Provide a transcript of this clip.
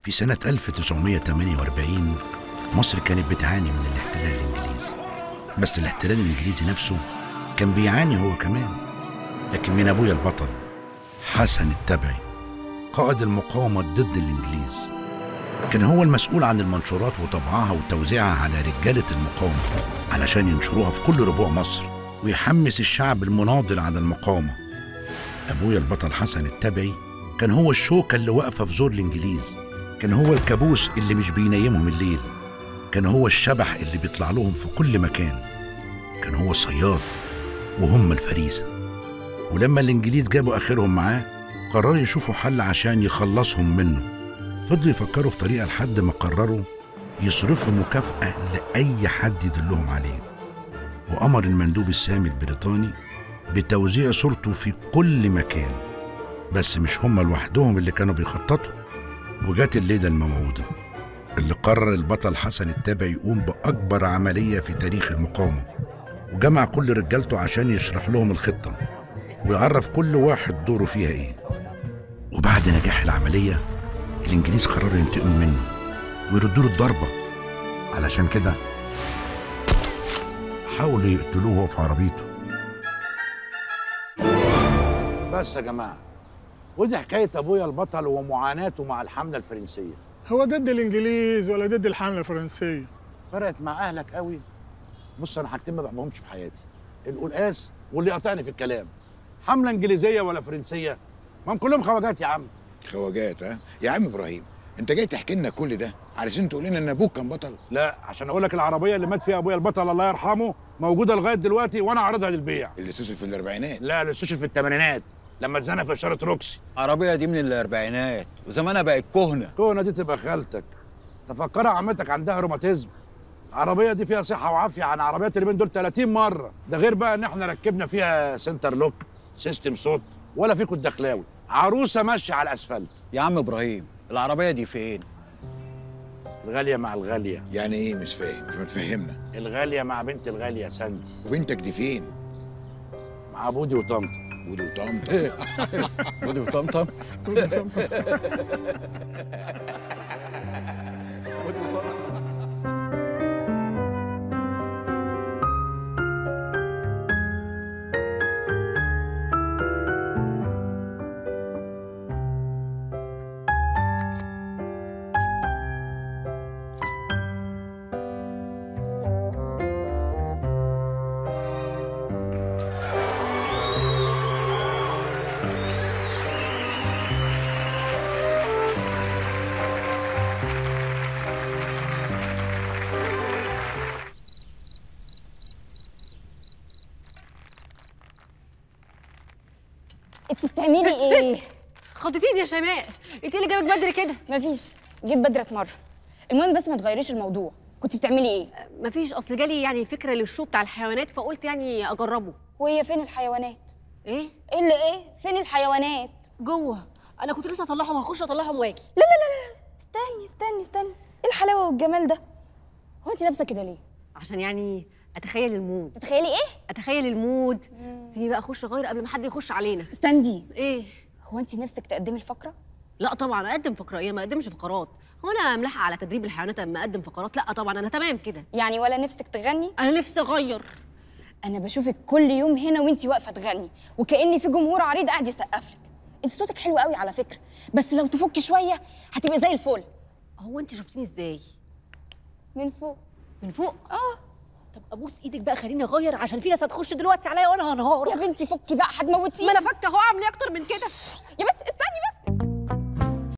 في سنة 1948 مصر كانت بتعاني من الاحتلال الإنجليزي بس الاحتلال الإنجليزي نفسه كان بيعاني هو كمان لكن من أبويا البطل حسن التبعي قائد المقاومة ضد الإنجليز كان هو المسؤول عن المنشورات وطبعها وتوزيعها على رجالة المقاومة علشان ينشروها في كل ربوع مصر ويحمس الشعب المناضل على المقاومة أبويا البطل حسن التبعي كان هو الشوكة اللي واقفة في زور الإنجليز كان هو الكابوس اللي مش بينيمهم الليل كان هو الشبح اللي بيطلع لهم في كل مكان كان هو الصياد وهم الفريسة ولما الإنجليز جابوا آخرهم معاه قرروا يشوفوا حل عشان يخلصهم منه فضلوا يفكروا في طريقة لحد ما قرروا يصرفوا مكافأة لأي حد يدلهم عليه وأمر المندوب السامي البريطاني بتوزيع صورته في كل مكان بس مش هم لوحدهم اللي كانوا بيخططوا وجات الليلة الموعودة اللي قرر البطل حسن التابع يقوم بأكبر عملية في تاريخ المقاومة وجمع كل رجالته عشان يشرح لهم الخطة ويعرف كل واحد دوره فيها ايه وبعد نجاح العملية الإنجليز قرروا ينتقموا منه ويردوا له الضربة علشان كده حاولوا يقتلوه وهو في عربيته بس يا جماعه ودي حكايه ابويا البطل ومعاناته مع الحمله الفرنسيه هو ضد الانجليز ولا ضد الحمله الفرنسيه فرقت مع اهلك قوي بص انا حاجتين ما بحبهمش في حياتي القلقاس واللي قاطعني في الكلام حمله انجليزيه ولا فرنسيه ما هم كلهم خواجات يا عم خواجات ها يا عم ابراهيم انت جاي تحكي لنا كل ده علشان تقول لنا ان ابوك كان بطل لا عشان اقول لك العربيه اللي مات فيها ابويا البطل الله يرحمه موجوده لغايه دلوقتي وانا عارضها للبيع اللي سوسي في الاربعينات لا لسوشي في الثمانينات لما اتزنق في اشاره روكسي العربية دي من الأربعينات وزمانها بقت كهنة كونا دي تبقى خالتك تفكرها عمتك عندها روماتيزم العربيه دي فيها صحه وعافيه عن عربيات اليومين دول 30 مره ده غير بقى ان احنا ركبنا فيها سنتر لوك سيستم صوت ولا فيكوا الدخلاوي عروسه ماشيه على الاسفلت يا عم إبراهيم العربية دي فين؟ الغاليه مع الغاليه يعني ايه مش فاهم ما تفهمنا الغاليه مع بنت الغاليه ساندي وبنتك دي فين مع بودي وطنط ودي وطمطم ودي وطمطم انت بتعملي ايه؟ خضتيني يا شيماء انت اللي جابك بدري كده مفيش جيت بدري اتمرن المهم بس ما تغيريش الموضوع كنت بتعملي ايه؟ مفيش اصل جالي يعني فكره للشو بتاع الحيوانات فقلت يعني اجربه وهي فين الحيوانات؟ ايه ايه اللي ايه؟ فين الحيوانات؟ جوه انا كنت لسه اطلعهم هخش اطلعهم واجي لا لا لا لا استني استني استني ايه الحلاوه والجمال ده؟ هو انت لابسه كده ليه؟ عشان يعني اتخيل المود تتخيلي ايه؟ اتخيل المود سيبي بقى اخش اغير قبل ما حد يخش علينا استندي ايه هو انت نفسك تقدمي الفقره؟ لا طبعا اقدم فقره ايه ما اقدمش فقرات هو انا ملاحقه على تدريب الحيوانات اما اقدم فقرات لا طبعا انا تمام كده يعني ولا نفسك تغني؟ انا نفسي اغير انا بشوفك كل يوم هنا وانت واقفه تغني وكأن في جمهور عريض قاعد يسقف لك انت صوتك حلو قوي على فكره بس لو تفكي شويه هتبقي زي الفل هو انت شفتيني ازاي من فوق من فوق اه طب ابوس ايدك بقى خليني اغير عشان في ناس هتخش دلوقتي عليا وانا هنهار يا بنتي فكي بقى هتموتيني ما انا فكه اهو اعمل ايه اكتر من كده